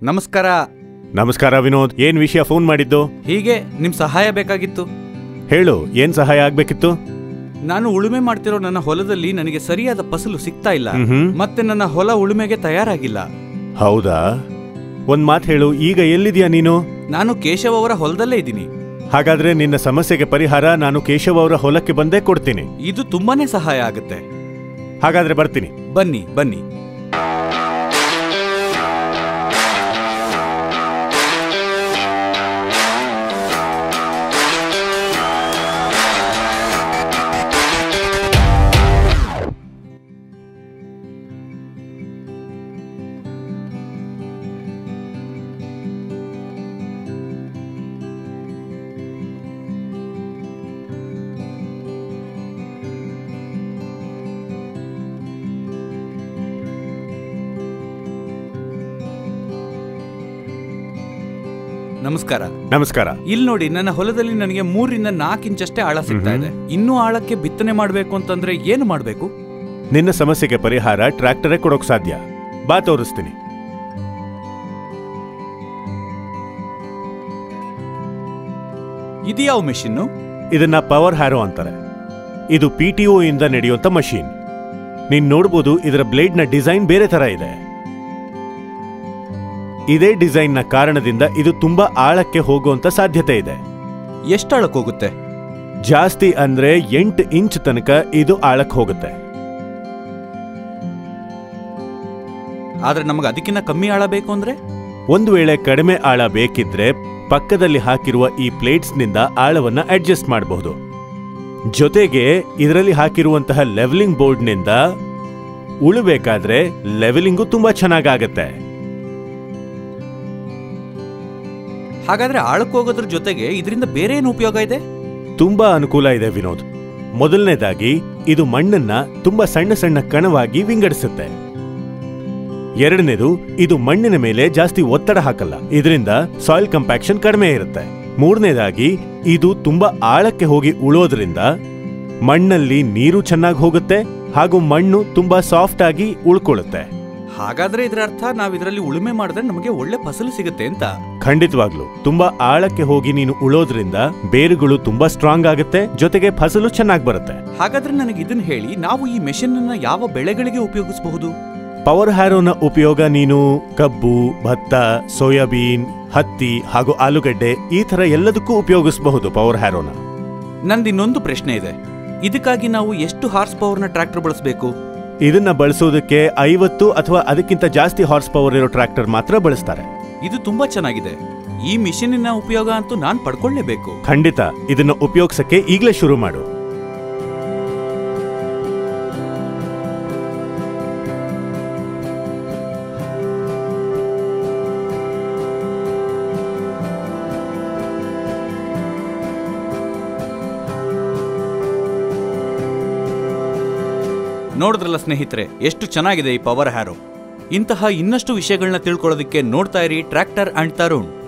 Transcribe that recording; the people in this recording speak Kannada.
ನಮಸ್ಕಾರ ನಮಸ್ಕಾರ ವಿನೋದ್ ಏನ್ ವಿಷಯ ಫೋನ್ ಮಾಡಿದ್ದು ಹೀಗೆ ನಿಮ್ ಸಹಾಯ ಬೇಕಾಗಿತ್ತು ಹೇಳು ಏನ್ ಸಹಾಯ ಆಗ್ಬೇಕಿತ್ತು ನಾನು ಉಳುಮೆ ಮಾಡ್ತಿರೋ ನನ್ನ ಹೊಲದಲ್ಲಿ ನನಗೆ ಸರಿಯಾದ ಫಸಲು ಸಿಗ್ತಾ ಇಲ್ಲ ಮ್ಹ್ಮ್. ಮತ್ತೆ ನನ್ನ ಹೊಲ ಉಳುಮೆಗೆ ತಯಾರಾಗಿಲ್ಲ ಹೌದಾ ಒಂದ್ ಮಾತ್ ಹೇಳು ಈಗ ಎಲ್ಲಿದ್ಯಾ ನೀನು ನಾನು ಕೇಶವ್ ಅವರ ಹೊಲದಲ್ಲೇ ಇದ್ದೀನಿ ಹಾಗಾದ್ರೆ ನಿನ್ನ ಸಮಸ್ಯೆಗೆ ಪರಿಹಾರ ನಾನು ಕೇಶವ್ ಅವರ ಹೊಲಕ್ಕೆ ಬಂದೇ ಕೊಡ್ತೀನಿ ಇದು ತುಂಬಾನೇ ಸಹಾಯ ಆಗುತ್ತೆ ಹಾಗಾದ್ರೆ ಬರ್ತೀನಿ ಬನ್ನಿ ಬನ್ನಿ ನಮಸ್ಕಾರ ನಮಸ್ಕಾರ ಇಲ್ಲಿ ನೋಡಿ ನನ್ನ ಹೊಲದಲ್ಲಿ ನನಗೆ ಮೂರರಿಂದ ನಾಲ್ಕು ಇಂಚಷ್ಟೇ ಆಳ ಸಿಗ್ತಾ ಇದೆ ಇನ್ನೂ ಆಳಕ್ಕೆ ಬಿತ್ತನೆ ಮಾಡ್ಬೇಕು ಅಂತಂದ್ರೆ ಏನು ಮಾಡ್ಬೇಕು ನಿನ್ನ ಸಮಸ್ಯೆಗೆ ಪರಿಹಾರ ಟ್ರ್ಯಾಕ್ಟರೇ ಕೊಡೋಕ್ ಸಾಧ್ಯ ಬಾ ತೋರಿಸ್ತೀನಿ ಇದು ಯಾವ ಮೆಷಿನ್ನು ಇದನ್ನ ಪವರ್ ಹ್ಯಾರೋ ಅಂತಾರೆ ಇದು ಪಿ ಟಿ ಇಂದ ನಡೆಯುವಂತ ಮಷೀನ್ ನೀನ್ ನೋಡ್ಬೋದು ಇದರ ಬ್ಲೇಡ್ ನ ಡಿಸೈನ್ ಬೇರೆ ತರ ಇದೆ ಇದೇ ಡಿಸೈನ್ ನ ಕಾರಣದಿಂದ ಇದು ತುಂಬಾ ಆಳಕ್ಕೆ ಹೋಗುವಂತ ಸಾಧ್ಯತೆ ಇದೆ ಎಷ್ಟು ಆಳಕ್ಕೆ ಹೋಗುತ್ತೆ ಜಾಸ್ತಿ ಅಂದ್ರೆ ಎಂಟು ಇಂಚ್ ತನಕ ಇದು ಆಳಕ್ಕೆ ಹೋಗುತ್ತೆ ಆದ್ರೆ ನಮಗೆ ಅದಕ್ಕಿಂತ ಕಮ್ಮಿ ಆಳ ಬೇಕು ಅಂದ್ರೆ ಒಂದು ವೇಳೆ ಕಡಿಮೆ ಆಳ ಬೇಕಿದ್ರೆ ಪಕ್ಕದಲ್ಲಿ ಹಾಕಿರುವ ಈ ಪ್ಲೇಟ್ಸ್ ನಿಂದ ಆಳವನ್ನ ಅಡ್ಜಸ್ಟ್ ಮಾಡಬಹುದು ಜೊತೆಗೆ ಇದರಲ್ಲಿ ಹಾಕಿರುವಂತಹ ಲೆವೆಲಿಂಗ್ ಬೋರ್ಡ್ ನಿಂದ ಉಳಬೇಕಾದ್ರೆ ಲೆವೆಲಿಂಗು ತುಂಬಾ ಚೆನ್ನಾಗಾಗತ್ತೆ ಹಾಗಾದ್ರೆ ಆಳಕ್ಕೆ ಹೋಗೋದ್ರ ಜೊತೆಗೆ ಇದರಿಂದ ಬೇರೆ ಏನು ಉಪಯೋಗ ಇದೆ ತುಂಬಾ ಅನುಕೂಲ ಇದೆ ವಿನೋದ್ ಮೊದಲನೇದಾಗಿ ಇದು ಮಣ್ಣನ್ನ ತುಂಬಾ ಸಣ್ಣ ಸಣ್ಣ ಕಣವಾಗಿ ವಿಂಗಡಿಸುತ್ತೆ ಎರಡನೇದು ಇದು ಮಣ್ಣಿನ ಮೇಲೆ ಜಾಸ್ತಿ ಒತ್ತಡ ಹಾಕಲ್ಲ ಇದರಿಂದ ಸಾಯಿಲ್ ಕಂಪ್ಯಾಕ್ಷನ್ ಕಡಿಮೆ ಇರುತ್ತೆ ಮೂರನೇದಾಗಿ ಇದು ತುಂಬಾ ಆಳಕ್ಕೆ ಹೋಗಿ ಉಳೋದ್ರಿಂದ ಮಣ್ಣಲ್ಲಿ ನೀರು ಚೆನ್ನಾಗಿ ಹೋಗುತ್ತೆ ಹಾಗೂ ಮಣ್ಣು ತುಂಬಾ ಸಾಫ್ಟ್ ಆಗಿ ಉಳ್ಕೊಳ್ಳುತ್ತೆ ಹಾಗಾದ್ರೆ ಇದರ ಅರ್ಥ ನಾವ್ ಇದರಲ್ಲಿ ಉಳುಮೆ ಮಾಡಿದ್ರೆ ನಮಗೆ ಒಳ್ಳೆ ಫಸಲು ಸಿಗುತ್ತೆ ಅಂತ ಖಂಡಿತವಾಗ್ಲು ತುಂಬಾ ಆಳಕ್ಕೆ ಹೋಗಿ ನೀನು ಉಳೋದ್ರಿಂದ ಬೇರುಗಳು ತುಂಬಾ ಸ್ಟ್ರಾಂಗ್ ಆಗುತ್ತೆ ಜೊತೆಗೆ ಫಸಲು ಚೆನ್ನಾಗಿ ಬರುತ್ತೆ ಹಾಗಾದ್ರೆ ನನಗೆ ಇದನ್ನ ಹೇಳಿ ನಾವು ಈ ಮೆಷಿನ್ ಅನ್ನ ಯಾವ ಬೆಳೆಗಳಿಗೆ ಉಪಯೋಗಿಸಬಹುದು ಪವರ್ ಹ್ಯಾರೋನ ಉಪಯೋಗ ನೀನು ಕಬ್ಬು ಭತ್ತ ಸೋಯಾಬೀನ್ ಹತ್ತಿ ಹಾಗೂ ಆಲೂಗಡ್ಡೆ ಈ ತರ ಎಲ್ಲದಕ್ಕೂ ಉಪಯೋಗಿಸಬಹುದು ಪವರ್ ಹ್ಯಾರೋನ ನಂದು ಇನ್ನೊಂದು ಪ್ರಶ್ನೆ ಇದೆ ಇದಕ್ಕಾಗಿ ನಾವು ಎಷ್ಟು ಹಾರ್ಸ್ ಪವರ್ನ ಟ್ರ್ಯಾಕ್ಟರ್ ಬಳಸಬೇಕು ಇದನ್ನ ಬಳಸೋದಕ್ಕೆ ಐವತ್ತು ಅಥವಾ ಅದಕ್ಕಿಂತ ಜಾಸ್ತಿ ಹಾರ್ಸ್ ಪವರ್ ಇರೋ ಟ್ರ್ಯಾಕ್ಟರ್ ಮಾತ್ರ ಬಳಸ್ತಾರೆ ಇದು ತುಂಬಾ ಚೆನ್ನಾಗಿದೆ ಈ ಮಿಷಿನಿನ ಉಪಯೋಗ ಅಂತೂ ನಾನ್ ಪಡ್ಕೊಳ್ಳೇಬೇಕು ಖಂಡಿತ ಇದನ್ನ ಉಪಯೋಗಿಸಕ್ಕೆ ಈಗಲೇ ಶುರು ಮಾಡು ನೋಡಿದ್ರಲ್ಲ ಸ್ನೇಹಿತರೆ ಎಷ್ಟು ಚೆನ್ನಾಗಿದೆ ಈ ಪವರ್ ಹ್ಯಾರೋ ಇಂತಹ ಇನ್ನಷ್ಟು ವಿಷಯಗಳನ್ನ ತಿಳ್ಕೊಳ್ಳೋದಕ್ಕೆ ನೋಡ್ತಾ ಇರಿ ಟ್ರ್ಯಾಕ್ಟರ್ ಅಂಡ್ ತರುಣ್